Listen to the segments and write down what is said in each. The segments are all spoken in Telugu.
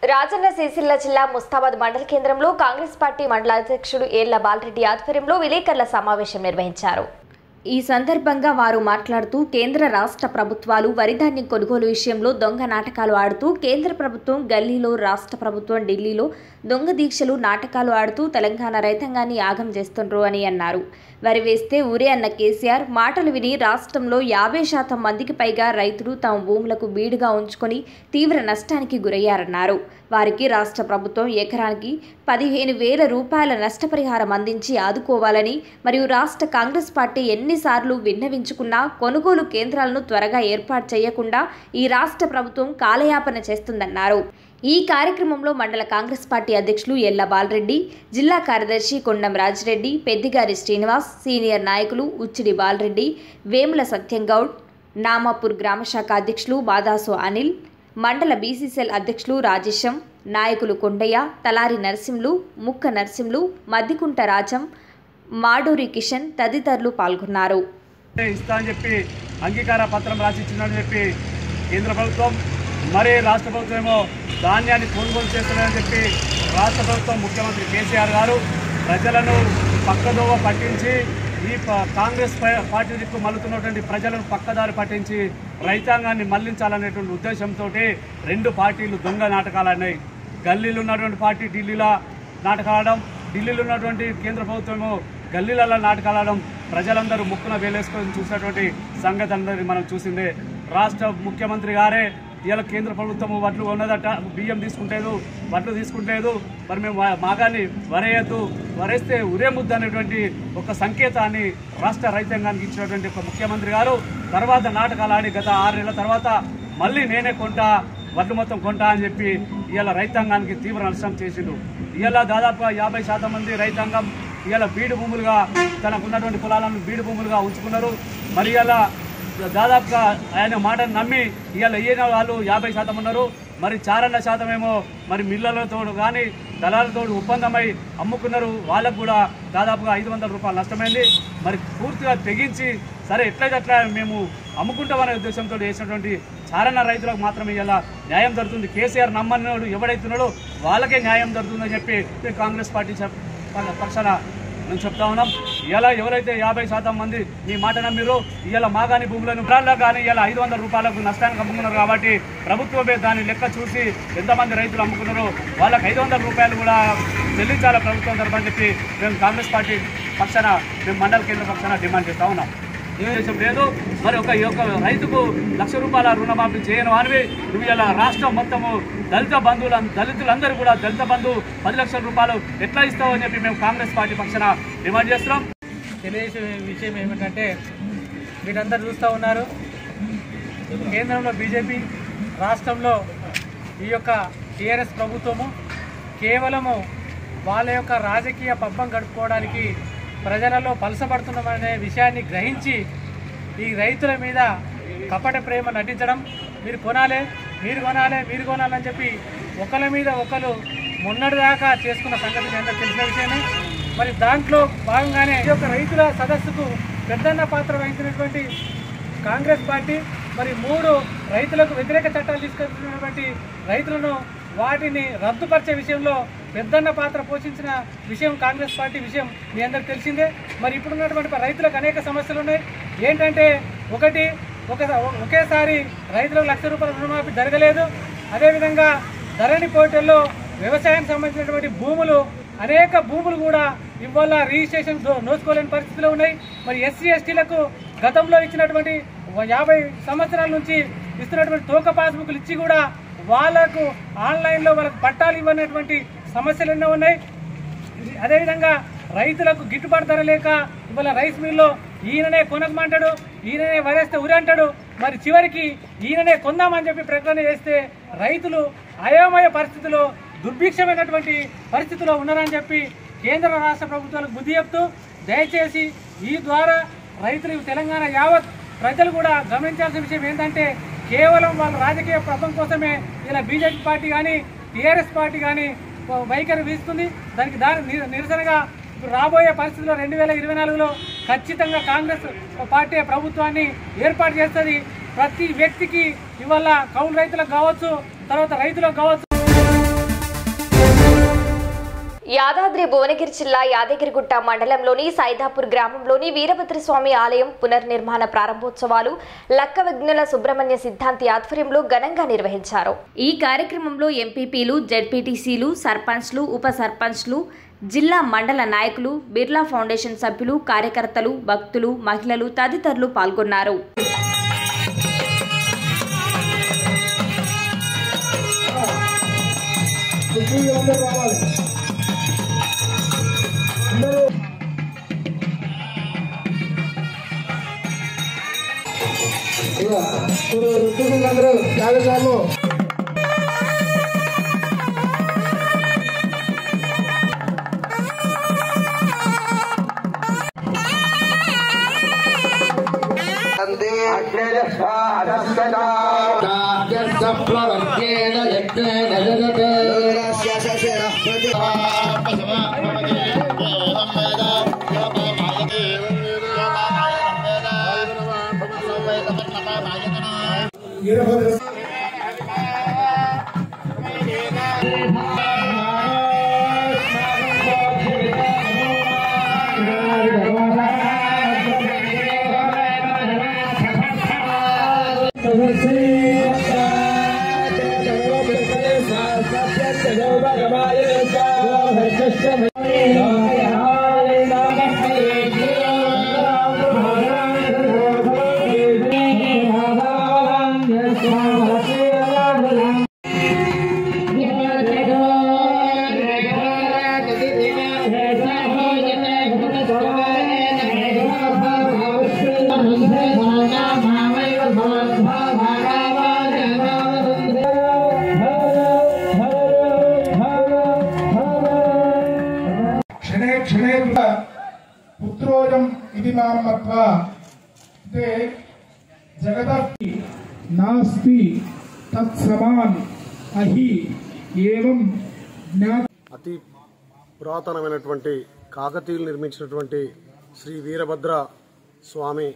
రాజన్న సిరిసిల్ల జిల్లా ముస్తాబాద్ మండల కేంద్రంలో కాంగ్రెస్ పార్టీ మండల అధ్యక్షుడు ఏళ్ల బాలరెడ్డి ఆధ్వర్యంలో విలేకరుల సమావేశం నిర్వహించారు ఈ సందర్భంగా వారు మాట్లాడుతూ కేంద్ర రాష్ట్ర ప్రభుత్వాలు వరిధాన్యం కొనుగోలు విషయంలో దొంగ నాటకాలు ఆడుతూ కేంద్ర ప్రభుత్వం గల్లీలో రాష్ట్ర ప్రభుత్వం ఢిల్లీలో దొంగ దీక్షలు నాటకాలు ఆడుతూ తెలంగాణ రైతాంగాన్ని యాగం చేస్తుండ్రు అని అన్నారు వరి వేస్తే ఊరే అన్న కేసీఆర్ మాటలు విని రాష్ట్రంలో యాభై శాతం మందికి పైగా రైతులు తమ భూములకు బీడుగా ఉంచుకొని తీవ్ర నష్టానికి గురయ్యారన్నారు వారికి రాష్ట్ర ప్రభుత్వం ఎకరానికి పదిహేను వేల రూపాయల నష్టపరిహారం అందించి ఆదుకోవాలని మరియు రాష్ట్ర కాంగ్రెస్ పార్టీ ఎన్నిసార్లు విన్నవించుకున్నా కొనుగోలు కేంద్రాలను త్వరగా ఏర్పాటు చేయకుండా ఈ రాష్ట్ర ప్రభుత్వం కాలయాపన చేస్తుందన్నారు ఈ కార్యక్రమంలో మండల కాంగ్రెస్ పార్టీ అధ్యక్షులు ఎల్ల బాలరెడ్డి జిల్లా కార్యదర్శి కొండం రాజిరెడ్డి పెద్దిగారి శ్రీనివాస్ సీనియర్ నాయకులు ఉచ్చిడి బాలరెడ్డి వేముల సత్యంగౌడ్ నామాపూర్ గ్రామశాఖ అధ్యక్షులు బాదాసు అనిల్ మండల బీసీసీఎల్ అధ్యక్షులు రాజేశం నాయకులు కొండయ్య తలారి నరసింలు ముక్క నరసింలు మద్దికుంట రాజం మాడూరి కిషన్ తదితరులు పాల్గొన్నారు ఇస్తా అని చెప్పి అంగీకార పత్రం రాసి ఇచ్చిందని చెప్పి కేంద్ర ప్రభుత్వం మరి రాష్ట్ర ప్రభుత్వం ఏమో ధాన్యాన్ని కొనుగోలు చేస్తున్నారని చెప్పి రాష్ట్ర ప్రభుత్వం ముఖ్యమంత్రి కేసీఆర్ గారు ప్రజలను పక్కదోవ పట్టించి ఈ ప- కాంగ్రెస్ ప- పార్టీ దిక్కు మల్లుతున్నటువంటి ప్రజలను పక్కదారి పట్టించి రైతాంగాన్ని మళ్లించాలనేటువంటి ఉద్దేశంతో రెండు పార్టీలు దొంగ నాటకాలు ఆడినాయి గల్లీలో ఉన్నటువంటి పార్టీ ఢిల్లీలో నాటకాడడం ఢిల్లీలో ఉన్నటువంటి కేంద్ర ప్రభుత్వమేమో గల్లీలలో నాటకాడడం ప్రజలందరూ ముక్కున వేలేసుకొని చూసినటువంటి సంగతి అందరినీ మనం చూసిందే రాష్ట్ర ముఖ్యమంత్రి గారే ఇవాళ కేంద్ర ప్రభుత్వం వడ్లు ఉన్నదట బియ్యం తీసుకుంటలేదు వడ్లు తీసుకుంటలేదు మరి మేము వా- మాగాన్ని వరేయద్దు వరేస్తే ఉరే ముద్ద అనేటువంటి ఒక సంకేతాన్ని రాష్ట్ర రైతాంగానికి ఇచ్చినటువంటి ఒక ముఖ్యమంత్రి గారు తర్వాత నాటకాలు ఆడి గత ఆరు నెలల తర్వాత మళ్ళీ నేనే కొంటా వడ్లు మొత్తం కొంటా అని చెప్పి ఇవాళ రైతాంగానికి తీవ్ర నష్టం చేసిండు ఇవాళ దాదాపుగా యాభై శాతం మంది రైతాంగం ఇవాళ బీడు భూములుగా తనకు ఉన్నటువంటి పొలాలను బీడు భూములుగా ఉంచుకున్నారు మరి ఇలా దాదాపుగా ఆయన మాటను నమ్మి ఇవాళ ఈయన వాళ్ళు యాభై శాతం ఉన్నారు మరి చారన్న శాతం ఏమో మరి మిల్లలతో కానీ దళాలతో ఒప్పందమై అమ్ముకున్నారు వాళ్ళకు కూడా దాదాపుగా ఐదు వందల రూపాయలు నష్టమైంది మరి పూర్తిగా తెగించి సరే ఎట్లయితే అట్లా మేము అమ్ముకుంటామనే ఉద్దేశంతో చేసినటువంటి చారణ రైతులకు మాత్రమే ఇలా న్యాయం జరుగుతుంది కేసీఆర్ నమ్మన్నాడు ఎవడైతున్నాడో వాళ్ళకే న్యాయం జరుగుతుందని చెప్పి మేము కాంగ్రెస్ పార్టీ చెప్- పక్షాన మేము చెప్తా ఉన్నాం ఇలా ఎవరైతే యాభై శాతం మంది మీ మాట నమ్మిరో ఇలా మాగాని భూములను వివరాల్లో కానీ ఇలా ఐదు వందల రూపాయలకు నష్టానికి అమ్ముకున్నారు కాబట్టి ప్రభుత్వమే దాని లెక్క చూసి ఎంతమంది రైతులు అమ్ముకున్నారో వాళ్ళకి ఐదు వందల రూపాయలు కూడా చెల్లించాలి ప్రభుత్వం తరఫున చెప్పి మేము కాంగ్రెస్ పార్టీ పక్షాన మేము మండల కేంద్ర పక్షాన డిమాండ్ చేస్తా ఉన్నాం ఉద్దేశం లేదు మరి ఒక ఈ యొక్క రైతుకు లక్ష రూపాయల రుణమాఫీ చేయను వానివి నువ్వు ఇలా రాష్ట్రం మొత్తము దళిత బంధువుల దళితులందరూ కూడా దళిత బంధు పది లక్షల రూపాయలు ఎట్లా ఇస్తావు అని చెప్పి మేము కాంగ్రెస్ పార్టీ పక్షాన డిమాండ్ చేస్తున్నాం తెలియజేసే విషయం ఏమిటంటే మీరందరూ చూస్తూ ఉన్నారు కేంద్రంలో బీజేపీ రాష్ట్రంలో ఈ యొక్క టీఆర్ఎస్ ప్రభుత్వము కేవలము వాళ్ళ యొక్క రాజకీయ పబ్బం గడుపుకోవడానికి ప్రజలలో పలసపడుతున్నామనే విషయాన్ని గ్రహించి ఈ రైతుల మీద కపట ప్రేమ నటించడం మీరు కొనాలే మీరు కొనాలే మీరు కొనాలని చెప్పి ఒకరి మీద ఒకరు మొన్నటిదాకా చేసుకున్న సంగతి మీ అందరికీ తెలిసిన విషయమే మరి దాంట్లో భాగంగానే ఈ యొక్క రైతుల సదస్సుకు పెద్దన్న పాత్ర వహించినటువంటి కాంగ్రెస్ పార్టీ మరి మూడు రైతులకు వ్యతిరేక చట్టాలు తీసుకొచ్చినటువంటి రైతులను వాటిని రద్దుపరిచే విషయంలో పెద్దన్న పాత్ర పోషించిన విషయం కాంగ్రెస్ పార్టీ విషయం మీ అందరికి తెలిసిందే మరి ఇప్పుడున్నటువంటి రైతులకు అనేక సమస్యలు ఉన్నాయి ఏంటంటే ఒకటి ఒక ఒకేసారి రైతులకు లక్ష రూపాయల రుణమాఫీ జరగలేదు అదేవిధంగా ధరణి పోర్టల్లో వ్యవసాయానికి సంబంధించినటువంటి భూములు అనేక భూములు కూడా ఇవాళ రిజిస్ట్రేషన్ దో- నోచుకోలేని పరిస్థితిలో ఉన్నాయి మరి ఎస్సీ ఎస్టీలకు గతంలో ఇచ్చినటువంటి యాభై సంవత్సరాల నుంచి ఇస్తున్నటువంటి తోక పాస్బుక్లు ఇచ్చి కూడా వాళ్ళకు ఆన్లైన్లో వాళ్ళకు పట్టాలు ఇవ్వనటువంటి సమస్యలు ఎన్నో ఉన్నాయి ఇది అదేవిధంగా రైతులకు గిట్టుబాటు ధర లేక ఇవాళ రైస్ మిల్లో ఈయననే కొనకమంటాడు ఈయననే వరేస్తే ఉరి అంటాడు మరి చివరికి ఈయననే కొందామని చెప్పి ప్రకటన చేస్తే రైతులు అయోమయ పరిస్థితిలో దుర్భిక్షమైనటువంటి పరిస్థితిలో ఉన్నారని చెప్పి కేంద్ర రాష్ట్ర ప్రభుత్వాలకు బుద్ధి చెప్తూ దయచేసి ఈ ద్వారా రైతులు ఈ తెలంగాణ యావత్ ప్రజలు కూడా గమనించాల్సిన విషయం ఏంటంటే కేవలం వాళ్ళ రాజకీయ ప్రభం కోసమే ఇలా బీజేపీ పార్టీ కానీ టీఆర్ఎస్ పార్టీ కానీ వైఖరి వీస్తుంది దానికి దాని ని- నిరసనగా ఇప్పుడు రాబోయే పరిస్థితుల్లో రెండు వేల ఇరవై నాలుగులో ఖచ్చితంగా కాంగ్రెస్ పార్టీ ప్రభుత్వాన్ని ఏర్పాటు చేస్తుంది ప్రతి వ్యక్తికి ఇవాళ కౌలు రైతులకు కావచ్చు తర్వాత రైతులకు కావచ్చు యాదాద్రి భువనగిరి జిల్లా యాదగిరిగుట్ట మండలంలోని సైదాపూర్ గ్రామంలోని వీరభద్రస్వామి ఆలయం పునర్నిర్మాణ ప్రారంభోత్సవాలు లక్క విఘ్నుల సుబ్రహ్మణ్య సిద్ధాంతి ఆధ్వర్యంలో ఘనంగా నిర్వహించారు ఈ కార్యక్రమంలో ఎంపీపీలు జెడ్పీటీసీలు సర్పంచ్లు ఉప సర్పంచ్లు జిల్లా మండల నాయకులు బిర్లా ఫౌండేషన్ సభ్యులు కార్యకర్తలు భక్తులు మహిళలు తదితరులు పాల్గొన్నారు అందరూ జాగ్రత్తలు క్షణే క్షణే పుత్రోజం ఇది మాం మత్వా అంటే జగదపి నాస్తి తత్సమాన్ అహి ఏవం జ్ఞా అతి పురాతనమైనటువంటి కాకతీయులు నిర్మించినటువంటి శ్రీ వీరభద్ర స్వామి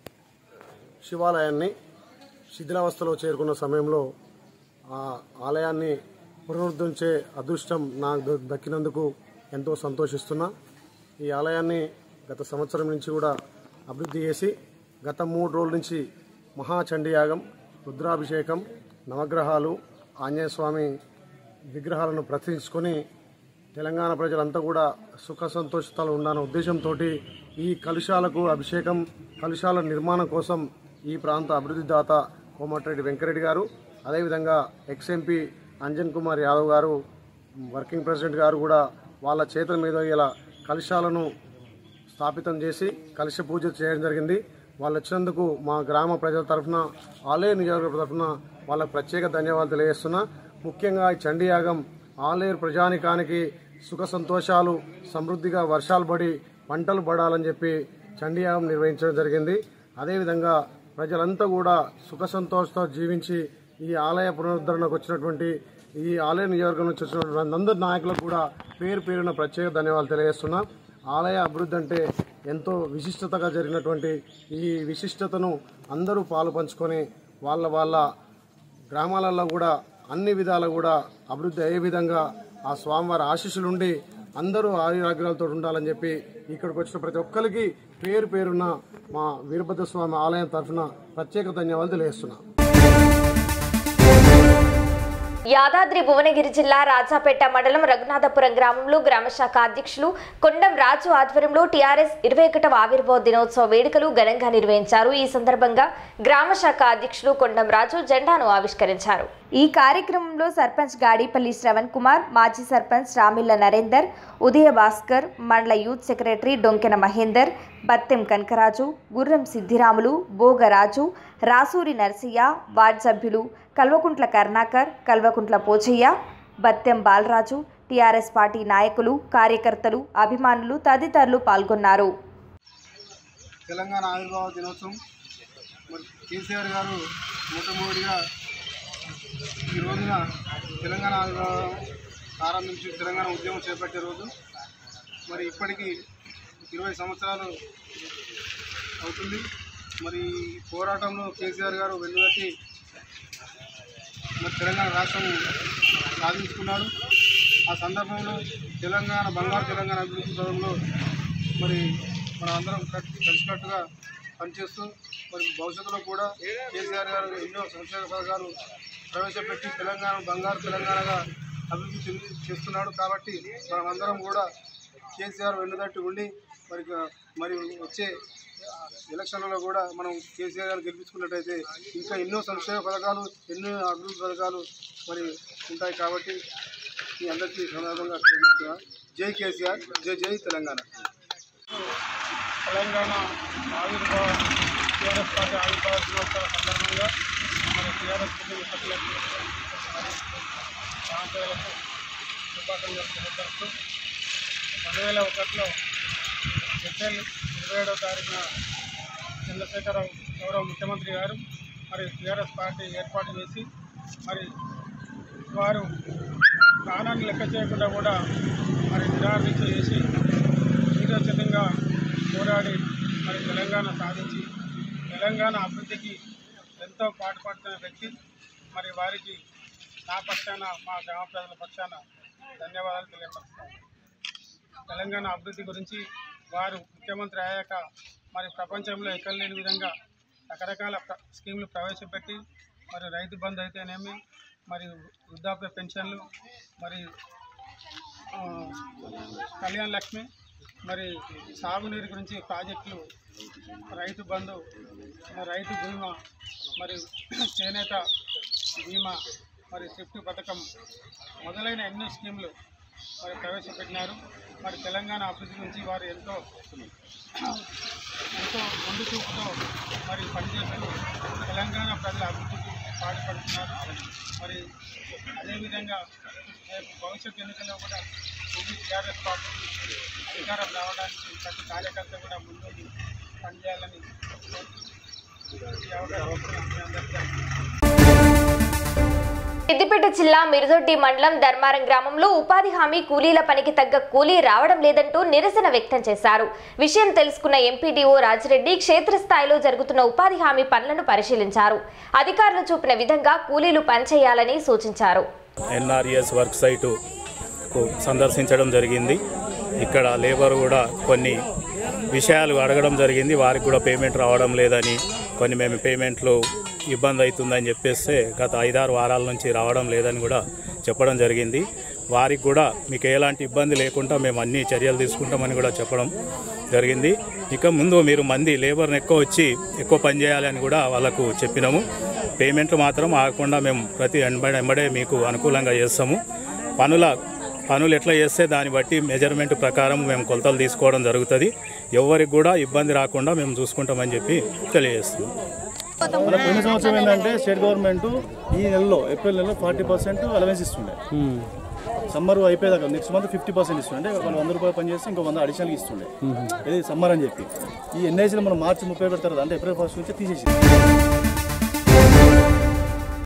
శివాలయాన్ని శిథిలావస్థలో చేరుకున్న సమయంలో ఆ ఆలయాన్ని పునరుద్ధరించే అదృష్టం నాకు ద- దక్కినందుకు ఎంతో సంతోషిస్తున్నా ఈ ఆలయాన్ని గత సంవత్సరం నుంచి కూడా అభివృద్ధి చేసి గత మూడు రోజుల నుంచి మహాచండీ యాగం రుద్రాభిషేకం నవగ్రహాలు ఆంజనేయ స్వామి విగ్రహాలను ప్రతిష్ఠించుకొని తెలంగాణ ప్రజలంతా కూడా సుఖ సంతోషాలు ఉండాలనే ఉద్దేశంతో ఈ కలుషాలకు అభిషేకం కలుషాల నిర్మాణం కోసం ఈ ప్రాంత అభివృద్ధి దాత కోమటిరెడ్డి వెంకరెడ్డి గారు అదేవిధంగా ఎక్స్ఎంపీ అంజన్ కుమార్ యాదవ్ గారు వర్కింగ్ ప్రెసిడెంట్ గారు కూడా వాళ్ళ చేతుల మీద ఇలా కలుషాలను స్థాపితం చేసి కలశ పూజ చేయడం జరిగింది వాళ్ళు వచ్చినందుకు మా గ్రామ ప్రజల తరఫున ఆలయ నియోజకవర్గ తరఫున వాళ్ళకు ప్రత్యేక ధన్యవాదాలు తెలియజేస్తున్నా ముఖ్యంగా ఈ చండీయాగం ఆలేరు ప్రజానికానికి సుఖ సంతోషాలు సమృద్ధిగా వర్షాలు పడి పంటలు పడాలని చెప్పి చండీయాగం నిర్వహించడం జరిగింది అదేవిధంగా ప్రజలంతా కూడా సుఖ సంతోషంతో జీవించి ఈ ఆలయ పునరుద్ధరణకు వచ్చినటువంటి ఈ ఆలయ నియోజకవర్గం నుంచి వచ్చినటువంటి అందరి నాయకులకు కూడా పేరు పేరున ప్రత్యేక ధన్యవాదాలు తెలియజేస్తున్నా ఆలయ అభివృద్ధి అంటే ఎంతో విశిష్టతగా జరిగినటువంటి ఈ విశిష్టతను అందరూ పాలు పంచుకొని వాళ్ళ వాళ్ళ గ్రామాలలో కూడా అన్ని విధాలు కూడా అభివృద్ధి అయ్యే విధంగా ఆ స్వామివారి ఆశీస్సులుండి అందరూ ఆయురాగ్రాలతో ఉండాలని చెప్పి ఇక్కడికి వచ్చిన ప్రతి ఒక్కరికి పేరు పేరున్న మా వీరభద్ర స్వామి ఆలయం తరఫున ప్రత్యేక ధన్యవాదాలు తెలియజేస్తున్నా యాదాద్రి భువనగిరి జిల్లా రాజాపేట మండలం రఘునాథపురం గ్రామంలో గ్రామశాఖ అధ్యక్షులు కొండం రాజు ఆధ్వర్యంలో టీఆర్ఎస్ ఇరవై ఒకటవ ఆవిర్భావ దినోత్సవ వేడుకలు ఘనంగా నిర్వహించారు ఈ సందర్భంగా గ్రామశాఖ అధ్యక్షులు కొండం రాజు జెండాను ఆవిష్కరించారు ఈ కార్యక్రమంలో సర్పంచ్ గాడిపల్లి శ్రవణ్ కుమార్ మాజీ సర్పంచ్ రామిళ్ల నరేందర్ ఉదయ భాస్కర్ మండల youth secretary Donkena Mahender Battem Kanakaraju Gurram Siddhiramulu Bogaraju Rasuri Narasaiah ward సభ్యులు కల్వకుంట్ల కరుణాకర్ కల్వకుంట్ల పోచయ్య బత్తెం బాలరాజు టీఆర్ఎస్ పార్టీ నాయకులు కార్యకర్తలు అభిమానులు తదితరులు పాల్గొన్నారు తెలంగాణ ఆవిర్భావ దినోత్సవం మరి కేసీఆర్ గారు మొట్టమొదటిగా ఈ రోజున తెలంగాణ ఆవిర్భావం ప్రారంభించి తెలంగాణ ఉద్యమం చేపట్టే రోజు మరి ఇప్పటికీ ఇరవై సంవత్సరాలు అవుతుంది మరి ఈ పోరాటంలో కేసీఆర్ గారు వెన్నుగట్టి మరి తెలంగాణ రాష్ట్రం సాధించుకున్నాడు ఆ సందర్భంలో తెలంగాణ బంగారు తెలంగాణ అభివృద్ధి పదంలో మరి మన అందరం కట్- కలిసికట్టుగా పనిచేస్తూ మరి భవిష్యత్తులో కూడా కేసీఆర్ గారు ఎన్నో సంక్షేమ పథకాలు ప్రవేశపెట్టి తెలంగాణ బంగారు తెలంగాణగా అభివృద్ధి చెంది చేస్తున్నాడు కాబట్టి మనమందరం కూడా కేసీఆర్ వెన్నుదట్టి ఉండి మరి మరి వచ్చే ఎలక్షన్లలో కూడా మనం కేసీఆర్ గారు గెలిపించుకున్నట్టయితే ఇంకా ఎన్నో సంక్షేమ పథకాలు ఎన్నో అభివృద్ధి పథకాలు మరి ఉంటాయి కాబట్టి మీ అందరికీ సందర్భంగా తెలియజేస్తున్నా. జై కేసీఆర్ జై జై తెలంగాణ తెలంగాణ ఆవిర్భావ టీఆర్ఎస్ పార్టీ ఆవిర్భావ దినోత్సవ సందర్భంగా మరి టీఆర్ఎస్ కుటుంబ సభ్యులకు మరి ప్రాంతాలకు శుభాకాంక్షలు తెలియజేస్తూ రెండు వేల ఒకటిలో ఏప్రిల్ ఇరవై ఏడవ తారీఖున చంద్రశేఖరరావు గౌరవ ముఖ్యమంత్రి గారు మరి టీఆర్ఎస్ పార్టీ ఏర్పాటు చేసి మరి వారు ప్రాణాన్ని లెక్క చేయకుండా కూడా మరి నిరాదీక్ష చేసి వీరోచితంగా పోరాడి మరి తెలంగాణ సాధించి తెలంగాణ అభివృద్ధికి ఎంతో పాటుపడుతున్న వ్యక్తి మరి వారికి నా పక్షాన మా గ్రామ ప్రజల పక్షాన ధన్యవాదాలు తెలియపరుస్తాను తెలంగాణ అభివృద్ధి గురించి వారు ముఖ్యమంత్రి అయ్యాక మరి ప్రపంచంలో ఎక్కడ లేని విధంగా రకరకాల ప్ర- స్కీములు ప్రవేశపెట్టి మరి రైతు బంధు అయితేనేమి మరి వృద్ధాప్య పెన్షన్లు మరి ఆ, కళ్యాణ్ లక్ష్మి మరి సాగునీరు గురించి ప్రాజెక్టులు రైతు బంధు మరి రైతు బీమా మరి చేనేత బీమా మరి స్విఫ్ట్ పథకం మొదలైన ఎన్నో స్కీములు మరి ప్రవేశపెట్టినారు మరి తెలంగాణ అభివృద్ధి గురించి వారు ఎంతో ఎంతో ముందు చూపుతో మరి పనిచేస్తూ తెలంగాణ ప్రజల అభివృద్ధికి పాటుపడుతున్నారు మరి అదేవిధంగా రేపు భవిష్యత్ ఎన్నికల్లో కూడా ఇది టీఆర్ఎస్ పార్టీకి అధికారం రావడానికి ప్రతి కార్యకర్త కూడా ముందుండి పనిచేయాలని కోరుతూ ఈ అవకాశం ఇచ్చిన మీ అందరికీ సిద్దిపేట జిల్లా మిరుదొడ్డి మండలం ధర్మారం గ్రామంలో ఉపాధి హామీ కూలీల పనికి తగ్గ కూలీ రావడం లేదంటూ నిరసన వ్యక్తం చేశారు విషయం తెలుసుకున్న ఎంపీడీఓ రాజిరెడ్డి క్షేత్రస్థాయిలో జరుగుతున్న ఉపాధి హామీ పనులను పరిశీలించారు అధికారులు చూపిన విధంగా కూలీలు పనిచేయాలని సూచించారు ఎన్ఆర్ఈఎస్ వర్క్ సైటు కు సందర్శించడం జరిగింది ఇక్కడ లేబర్ కూడా కొన్ని విషయాలు అడగడం జరిగింది వారికి కూడా పేమెంట్ రావడం లేదని కొన్ని మేము పేమెంట్లు ఇబ్బంది అవుతుందని చెప్పేస్తే గత ఐదారు వారాల నుంచి రావడం లేదని కూడా చెప్పడం జరిగింది వారికి కూడా మీకు ఎలాంటి ఇబ్బంది లేకుండా మేము అన్ని చర్యలు తీసుకుంటామని కూడా చెప్పడం జరిగింది ఇక ముందు మీరు మంది లేబర్ని ఎక్కువ వచ్చి ఎక్కువ పని చేయాలని కూడా వాళ్ళకు చెప్పినాము పేమెంట్లు మాత్రం ఆగకుండా మేము ప్రతి ఎంబడే ఎంబడే మీకు అనుకూలంగా చేస్తాము పనుల పనులు ఎట్లా చేస్తే దాన్ని బట్టి మెజర్మెంట్ ప్రకారం మేము కొలతలు తీసుకోవడం జరుగుతుంది ఎవరికి కూడా ఇబ్బంది రాకుండా మేము చూసుకుంటామని చెప్పి తెలియజేస్తున్నాం మన పోయిన సంవత్సరం ఏంటంటే స్టేట్ గవర్నమెంట్ ఈ నెలలో ఏప్రిల్ నెలలో ఫార్టీ పర్సెంట్ అలవెన్స్ ఇస్తుండే సమ్మర్ అయిపోయేదాకా నెక్స్ట్ మంత్ ఫిఫ్టీ పర్సెంట్ ఇస్తుండే అంటే వాళ్ళు వంద రూపాయలు పని చేస్తే ఇంకో వంద అడిషనల్ ఇస్తుండే ఇది సమ్మర్ అని చెప్పి ఈ ఎన్ఐసీలో మనం మార్చి ముప్పై పెడతారు అంటే ఏప్రిల్ ఫస్ట్ నుంచి తీసేసి